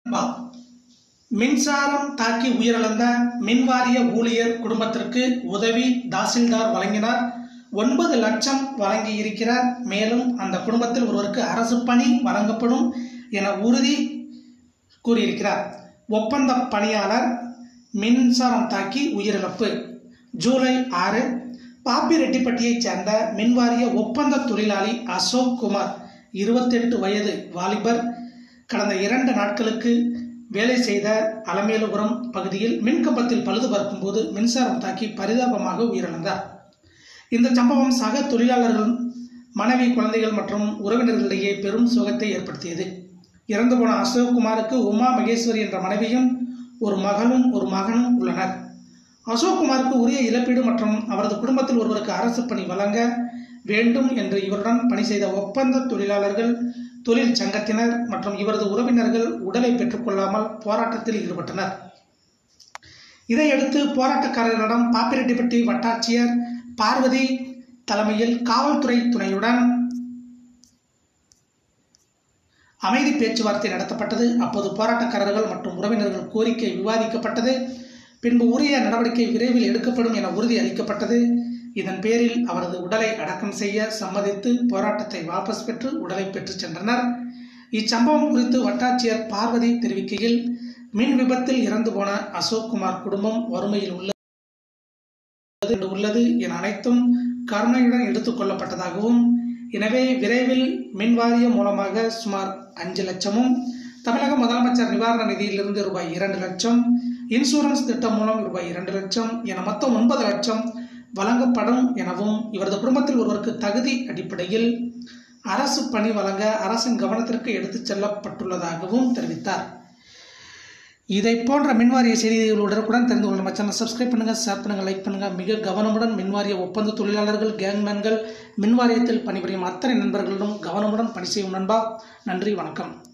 பா. மின்சாரம் தாக்கி உயிரிழந்த மின்வாரிய ஊழியர் குடும்பத்திற்கு உதவி தாசில்தார் வழங்கினார் ஒன்பது லட்சம் வழங்கி இருக்கிறார் மேலும் அந்த குடும்பத்தில் ஒருவருக்கு அரசு பணி வழங்கப்படும் என உறுதி கூறியிருக்கிறார் ஒப்பந்த பணியாளர் மின்சாரம் தாக்கி உயிரிழப்பு ஜூலை ஆறு பாப்பிரெட்டிப்பட்டியைச் சேர்ந்த மின்வாரிய ஒப்பந்த தொழிலாளி அசோக் குமார் இருபத்தெட்டு வயது வாலிபர் கடந்த இரண்டு நாட்களுக்கு வேலை செய்த அலமேலுபுரம் பகுதியில் மின்கம்பத்தில் பழுது பார்க்கும்போது மின்சாரம் தாக்கி பரிதாபமாக உயிரிழந்தார் இந்த சம்பவம் சக தொழிலாளர்கள் மனைவி குழந்தைகள் மற்றும் உறவினர்களிடையே பெரும் சோகத்தை ஏற்படுத்தியது இறந்து போன அசோக்குமாருக்கு உமா மகேஸ்வரி என்ற மனைவியும் ஒரு மகளும் ஒரு மகனும் உள்ளனர் அசோக்குமாருக்கு உரிய இழப்பீடு மற்றும் அவரது குடும்பத்தில் ஒருவருக்கு அரசு பணி வழங்க வேண்டும் என்று இவருடன் பணி செய்த ஒப்பந்த தொழிலாளர்கள் தொழில் சங்கத்தினர் மற்றும் இவரது உறவினர்கள் உடலை பெற்றுக்கொள்ளாமல் போராட்டத்தில் ஈடுபட்டனர் இதையடுத்து போராட்டக்காரர்களிடம் பாப்பிரெட்டிப்பட்டி வட்டாட்சியர் பார்வதி தலைமையில் காவல்துறை துணையுடன் அமைதி பேச்சுவார்த்தை நடத்தப்பட்டது அப்போது போராட்டக்காரர்கள் மற்றும் உறவினர்கள் கோரிக்கை விவாதிக்கப்பட்டது பின்பு உரிய நடவடிக்கை விரைவில் எடுக்கப்படும் என உறுதி அளிக்கப்பட்டது இதன் பேரில் அவரது உடலை அடக்கம் செய்ய சம்மதித்து போராட்டத்தை வாபஸ் பெற்று உடலை பெற்றுச் சென்றனர் இச்சம்பவம் குறித்து வட்டாட்சியர் பார்வதி தெரிவிக்கையில் மின் விபத்தில் இறந்து போன அசோக்குமார் குடும்பம் வறுமையில் உள்ளது உள்ளது என அனைத்தும் கருணையுடன் எடுத்துக் கொள்ளப்பட்டதாகவும் எனவே விரைவில் மின்வாரியம் மூலமாக சுமார் அஞ்சு லட்சமும் தமிழக முதலமைச்சர் நிவாரண நிதியிலிருந்து ரூபாய் இரண்டு லட்சம் இன்சூரன்ஸ் திட்டம் மூலம் ரூபாய் இரண்டு லட்சம் என மொத்தம் ஒன்பது லட்சம் வழங்கப்படும் எனவும் இவரது குடும்பத்தில் ஒருவருக்கு தகுதி அடிப்படையில் அரசு பணி வழங்க அரசின் கவனத்திற்கு எடுத்துச் செல்லப்பட்டுள்ளதாகவும் தெரிவித்தார் இதை போன்ற மின்வாரிய செய்திகள் உடனுக்குடன் தெரிந்து கொள்ள நம்ம சேனல் சப்ஸ்கிரைப் பண்ணுங்க ஷேர் பண்ணுங்க லைக் பண்ணுங்க மிக கவனமுடன் மின்வாரிய ஒப்பந்த தொழிலாளர்கள் கேங்மேன்கள் மின்வாரியத்தில் பணிபுரியும் அத்தனை நண்பர்களிடம் கவனமுடன் பணி செய்யும் நண்பா நன்றி வணக்கம்